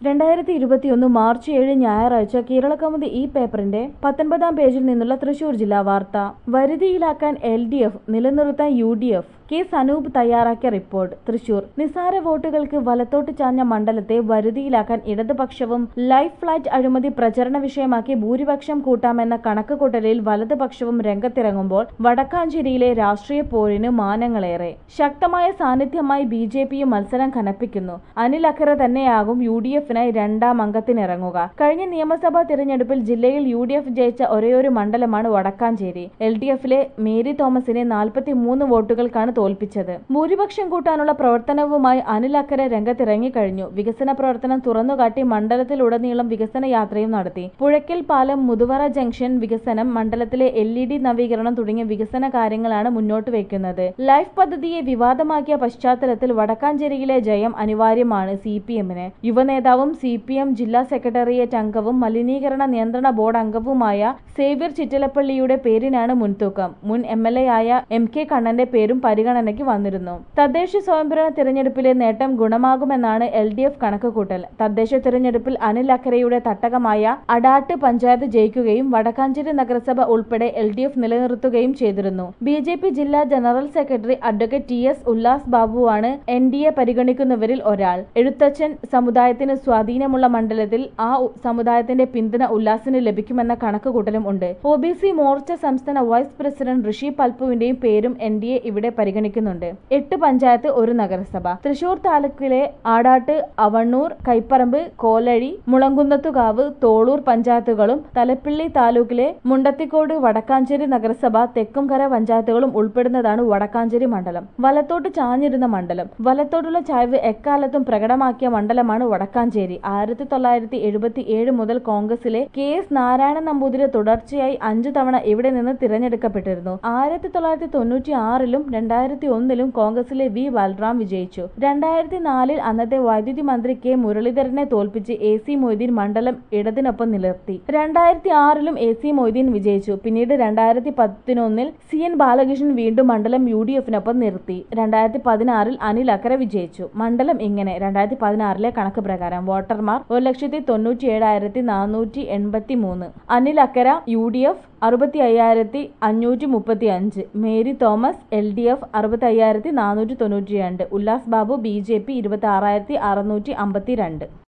രണ്ടായിരത്തി ഇരുപത്തിയൊന്ന് മാർച്ച് ഏഴ് ഞായറാഴ്ച കേരളകൗമുദി ഈ പേപ്പറിന്റെ പത്തൊൻപതാം പേജിൽ നിന്നുള്ള തൃശൂർ ജില്ലാ വാർത്ത വരുതിയിലാക്കാൻ എൽ ഡി എഫ് നിലനിർത്താൻ U D F K Sanoop തയ്യാറാക്കിയ റിപ്പോർട്ട് തൃശൂർ നിസാര വോട്ടുകൾക്ക് വലത്തോട്ട് ചാഞ്ഞ മണ്ഡലത്തെ വരുതിയിലാക്കാൻ ഇടതുപക്ഷവും ലൈഫ് ഫ്ളാറ്റ് അഴിമതി പ്രചരണ വിഷയമാക്കി ഭൂരിപക്ഷം കൂട്ടാമെന്ന കണക്കുകൂട്ടലിൽ വലതുപക്ഷവും രംഗത്തിറങ്ങുമ്പോൾ വടക്കാഞ്ചേരിയിലെ രാഷ്ട്രീയ പോരിന് മാനങ്ങളേറെ ശക്തമായ സാന്നിധ്യമായി ബി ജെ പിയും മത്സരം കനപ്പിക്കുന്നു അനിൽ അഖറ തന്നെയാകും യു ഡി എഫിനായി രണ്ടാം അംഗത്തിനിറങ്ങുക കഴിഞ്ഞ നിയമസഭാ തിരഞ്ഞെടുപ്പിൽ ജില്ലയിൽ യു ഡി എഫ് ജയിച്ച ഒരേയൊരു മണ്ഡലമാണ് വടക്കാഞ്ചേരി എൽ ഡി എഫിലെ മേരി തോമസിനെ നാൽപ്പത്തി മൂന്ന് വോട്ടുകൾക്കാണ് തോൽപ്പിച്ചത് ഭൂരിപക്ഷം കൂട്ടാനുള്ള പ്രവർത്തനവുമായി അനിൽ അക്കരെ രംഗത്തിറങ്ങിക്കഴിഞ്ഞു വികസന പ്രവർത്തനം തുറന്നുകാട്ടി മണ്ഡലത്തിലുടനീളം വികസന യാത്രയും നടത്തി പുഴയ്ക്കൽ പാലം മുതുവറ ജംഗ്ഷൻ വികസനം മണ്ഡലത്തിലെ എൽ ഇ ഡി നവീകരണം തുടങ്ങിയ വികസന കാര്യങ്ങളാണ് മുന്നോട്ട് വയ്ക്കുന്നത് ലൈഫ് പദ്ധതിയെ വിവാദമാക്കിയ പശ്ചാത്തലത്തിൽ വടക്കാഞ്ചേരിയിലെ ജയം അനിവാര്യമാണ് സി പി എമ്മിന് യുവനേതാവും സി പി എം ജില്ലാ സെക്രട്ടേറിയറ്റ് അംഗവും മലിനീകരണ നിയന്ത്രണ ബോർഡ് അംഗവുമായ സേവ്യർ ചിറ്റലപ്പള്ളിയുടെ പേരിനാണ് മുൻതൂക്കം മുൻ എം എൽ എ ആയ എം കെ കണ്ണന്റെ പേരും പരിഗണനയ്ക്ക് വന്നിരുന്നു തദ്ദേശ സ്വയംഭരണ തിരഞ്ഞെടുപ്പിലെ നേട്ടം ഗുണമാകുമെന്നാണ് എൽ ഡി എഫ് കണക്കുകൂട്ടൽ തദ്ദേശ തിരഞ്ഞെടുപ്പിൽ അനിൽ അക്കരയുടെ തട്ടകമായ അടാട്ട് പഞ്ചായത്ത് ജയിക്കുകയും വടക്കാഞ്ചേരി നഗരസഭ ഉൾപ്പെടെ എൽ ഡി എഫ് നിലനിർത്തുകയും ചെയ്തിരുന്നു ബി ജെ പി ജില്ലാ general secretary advocate T S Ullas ബാബുവാണ് എൻ ഡി എ പരിഗണിക്കുന്നവരിൽ ഒരാൾ എഴുത്തച്ഛൻ സമുദായത്തിന് സ്വാധീനമുള്ള മണ്ഡലത്തിൽ ആ ഉ- സമുദായത്തിന്റെ പിന്തുണ ഉല്ലാസിന് ലഭിക്കുമെന്ന കണക്കുകൂട്ടലും ഉണ്ട് ഒ ബി സി മോർച്ച സംസ്ഥാന വൈസ് പ്രസിഡന്റ് ഋഷി പൽപ്പുവിന്റെയും പേരും എൻ ഡി എ ഇവിടെ പരിഗണിക്കുന്നുണ്ട് എട്ട് പഞ്ചായത്ത് ഒരു നഗരസഭ തൃശൂർ താലൂക്കിലെ ആടാട്ട് അവണ്ണൂർ കൈപ്പറമ്പ് കോലഴി മുളങ്കുന്നത്തുകാവ് തോളൂർ പഞ്ചായത്തുകളും തലപ്പിള്ളി താലൂക്കിലെ മുണ്ടത്തിക്കോട് വടക്കാഞ്ചേരി നഗരസഭ തെക്കുംകര പഞ്ചായത്തുകളും ഉൾപ്പെടുന്നതാണ് വടക്കാഞ്ചേരി മണ്ഡലം വലത്തോട്ട് ചാഞ്ഞിരുന്ന മണ്ഡലം വലത്തോട്ടുള്ള ചായ്വ് എക്കാലത്തും പ്രകടമാക്കിയ മണ്ഡലമാണ് വടക്കാഞ്ചേരി ആയിരത്തി തൊള്ളായിരത്തി എഴുപത്തി ഏഴ് മുതൽ കോൺഗ്രസിലെ കെ എസ് നാരായണ നമ്പൂതിരി തുടർച്ചയായി അഞ്ചു തവണ ഇവിടെ നിന്ന് തിരഞ്ഞെടുക്കപ്പെട്ടിരുന്നു ആയിരത്തി തൊള്ളായിരത്തി തൊണ്ണൂറ്റി ആറിലും രണ്ടായിരത്തി ഒന്നിലും കോൺഗ്രസിലെ വി ബൽറാം വിജയിച്ചു രണ്ടായിരത്തി നാലിൽ അന്നത്തെ വൈദ്യുതി മന്ത്രി കെ മുരളീധരനെ തോൽപ്പിച്ച് എ സി മൊയ്തീൻ മണ്ഡലം ഇടതിനൊപ്പം നിലർത്തി രണ്ടായിരത്തി ആറിലും എ സി മൊയ്തീൻ വിജയിച്ചു പിന്നീട് രണ്ടായിരത്തി പതിനൊന്നിൽ സി എൻ ബാലകൃഷ്ണൻ വീണ്ടും മണ്ഡലം യു ഡി എഫിനൊപ്പം നിർത്തി രണ്ടായിരത്തി പതിനാറിൽ അനിൽ അക്കര വിജയിച്ചു മണ്ഡലം ഇങ്ങനെ രണ്ടായിരത്തി പതിനാറിലെ കണക്ക് പ്രകാരം വോട്ടർമാർ ഒരു ലക്ഷത്തി തൊണ്ണൂറ്റി ഏഴായിരത്തി നാനൂറ്റി എൺപത്തി മൂന്ന് Anil Akkara U D F അറുപത്തി അയ്യായിരത്തി അഞ്ഞൂറ്റി മുപ്പത്തി അഞ്ച് Mary Thomas L D F അറുപത്തി അയ്യായിരത്തി നാനൂറ്റി തൊണ്ണൂറ്റി രണ്ട് Ullas Babu B J P ഇരുപത്തി ആറായിരത്തി അറുന്നൂറ്റി അമ്പത്തി രണ്ട്